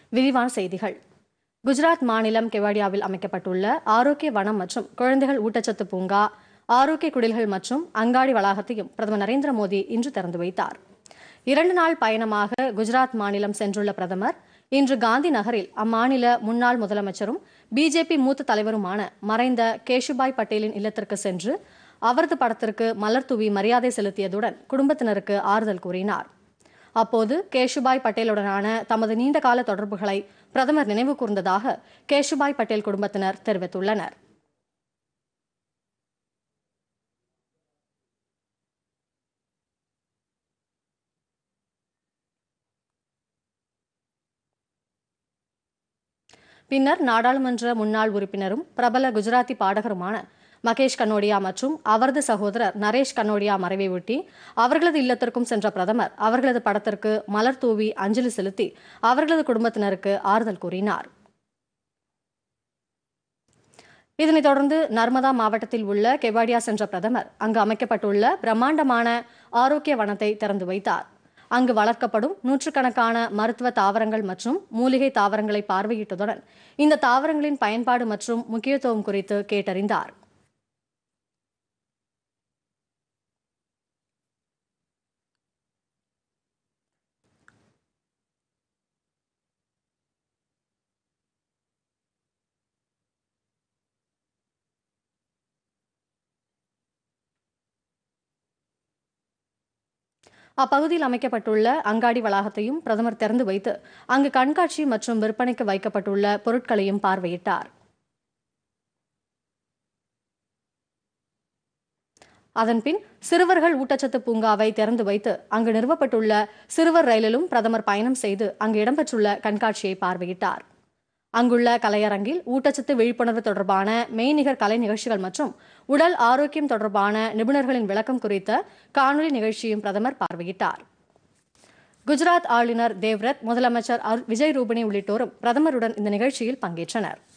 விரிவான செய்திகள் குஜராத் மாநிலம் கெவாடியாவில் அமைக்கப்பட்டுள்ள ஆரோக்கிய வனம் மற்றும் குழந்தைகள் ஊட்டச்சத்து பூங்கா ஆரோக்கிய குடில்கள் மற்றும் அங்காடி வளாகத்தையும் பிரதமர் நரேந்திர மோடி இன்று திறந்து வைத்தார் இரண்டு நாள் பயணமாக குஜராத் மாநிலம் சென்றுள்ள பிரதமர் இன்று காந்தி நகரில் அம்மாநில முன்னாள் முதலமைச்சரும் பிஜேபி மூத்த தலைவருமான மறைந்த கேஷுபாய் பட்டேலின் இல்லத்திற்கு சென்று அவரது படத்திற்கு மலர் தூவி மரியாதை செலுத்தியதுடன் குடும்பத்தினருக்கு ஆறுதல் கூறினார் அப்போது கேஷுபாய் பட்டேலுடனான தமது நீண்டகால தொடர்புகளை பிரதமர் நினைவு கூர்ந்ததாக கேஷுபாய் பட்டேல் குடும்பத்தினர் தெரிவித்துள்ளனர் பின்னர் நாடாளுமன்ற முன்னாள் உறுப்பினரும் பிரபல குஜராத்தி பாடகருமான மகேஷ் கனோடியா மற்றும் அவரது சகோதரர் நரேஷ் கனோடியா மறைவை ஒட்டி அவர்களது இல்லத்திற்கும் சென்ற பிரதமர் அவர்களது படத்திற்கு மலர் தூவி அஞ்சலி செலுத்தி அவர்களது குடும்பத்தினருக்கு ஆறுதல் கூறினார் இதனைத் தொடர்ந்து நர்மதா மாவட்டத்தில் உள்ள கெவாடியா சென்ற பிரதமர் அங்கு அமைக்கப்பட்டுள்ள பிரம்மாண்டமான ஆரோக்கிய வனத்தை திறந்து வைத்தார் அங்கு வளர்க்கப்படும் நூற்றுக்கணக்கான மருத்துவ தாவரங்கள் மற்றும் மூலிகை தாவரங்களை பார்வையிட்டதுடன் இந்த தாவரங்களின் பயன்பாடு மற்றும் முக்கியத்துவம் குறித்து கேட்டறிந்தார் அப்பகுதியில் அமைக்கப்பட்டுள்ள அங்காடி வளாகத்தையும் பிரதமர் திறந்து வைத்து அங்கு கண்காட்சி மற்றும் விற்பனைக்கு வைக்கப்பட்டுள்ள பொருட்களையும் பார்வையிட்டார் அதன்பின் சிறுவர்கள் ஊட்டச்சத்து பூங்காவை திறந்து வைத்து அங்கு நிறுவப்பட்டுள்ள சிறுவர் ரயிலிலும் பிரதமர் பயணம் செய்து அங்கு இடம்பெற்றுள்ள கண்காட்சியை பார்வையிட்டார் அங்குள்ள கலையரங்கில் ஊட்டச்சத்து விழிப்புணர்வு தொடர்பான மெய்நிகர் கலை நிகழ்ச்சிகள் மற்றும் உடல் ஆரோக்கியம் தொடர்பான நிபுணர்களின் விளக்கம் குறித்த காணொலி நிகழ்ச்சியும் பிரதமர் பார்வையிட்டார் குஜராத் ஆளுநர் தேவ்ரத் முதலமைச்சர் விஜய் ரூபனி உள்ளிட்டோரும் பிரதமருடன் இந்த நிகழ்ச்சியில் பங்கேற்றனர்